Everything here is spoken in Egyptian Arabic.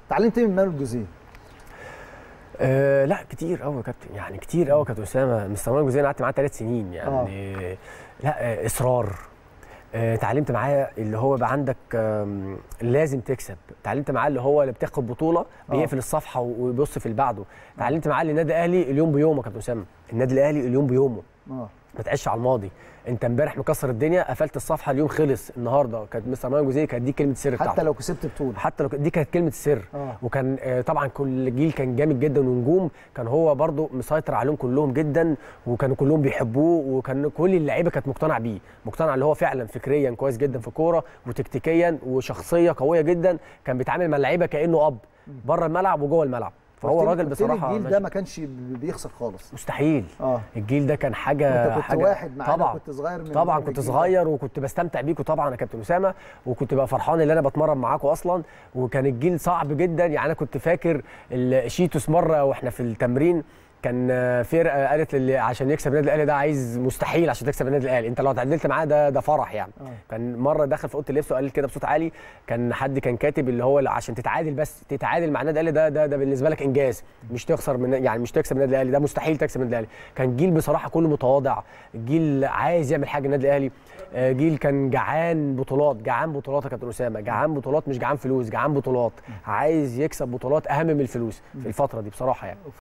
اتعلمت ايه من مانويل جوزيه أه لا كتير قوي يا كابتن يعني كتير قوي كابتن اسامه مستر مانويل جوزيه أنا قعدت معاه ثلاث سنين يعني لا آه، اصرار آه، اتعلمت معاه اللي هو بقى عندك آم، لازم تكسب اتعلمت معاه اللي هو اللي بتاخد بطوله بيقفل الصفحه ويبص في اللي بعده اتعلمت معاه اللي النادي الاهلي اليوم بيومه يا كابتن اسامه النادي الاهلي اليوم بيومه اه ما تعيش على الماضي انت امبارح مكسر الدنيا قفلت الصفحه اليوم خلص النهارده كانت مستر مانويل جوزيه كانت دي كلمه السر بتاعته حتى لو كسبت بطوله حتى لو ك- دي كانت كلمه السر اه وكان آه، طبعا كل جيل كان جامد جدا ونجوم كان هو برضو مسيطر عليهم كلهم جدا وكانوا كلهم بيحبوه وكان كل اللعيبه كانت مقتنعه بيه مقتنع اللي هو فعلا فكريا كويس جدا في الكوره وتكتيكيا وشخصيه قويه جدا كان بيتعامل مع اللعيبه كانه اب بره الملعب وجوه الملعب فهو قلت لي- راجل قلت لي بصراحه الجيل ده ماشي. ما كانش بي- بيخسر خالص مستحيل اه الجيل ده كان حاجه انت كنت حاجة واحد معانا طبعا كنت صغير من طبعا من كنت الجيل ده. صغير وكنت بستمتع بيكم طبعا يا كابتن اسامه وكنت بقى فرحان ان انا بتمرن معاكم اصلا وكان الجيل صعب جدا يعني انا كنت فاكر الشيتوس مره واحنا في التمرين كان آه، فرقه قالت للي عشان يكسب النادي الاهلي ده عايز مستحيل عشان تكسب النادي الاهلي انت لو اتعادلت معاه ده ده فرح يعني آه. كان مره دخل في اوضه اللبس وقال كده بصوت عالي كان حد كان كاتب اللي هو عشان تتعادل بس تتعادل مع النادي الاهلي ده ده ده بالنسبه لك انجاز مش تخسر من يعني مش تكسب النادي الاهلي ده مستحيل تكسب النادي الاهلي كان جيل بصراحه كله متواضع جيل عايز يعمل حاجه النادي الاهلي آه، جيل كان جعان بطولات جعان بطولات يا كابتن اسامه جعان بطولات مش جعان فلوس جعان بطولات عايز يكسب بطولات اهم من الفلوس في الفتره دي بصراحه يعني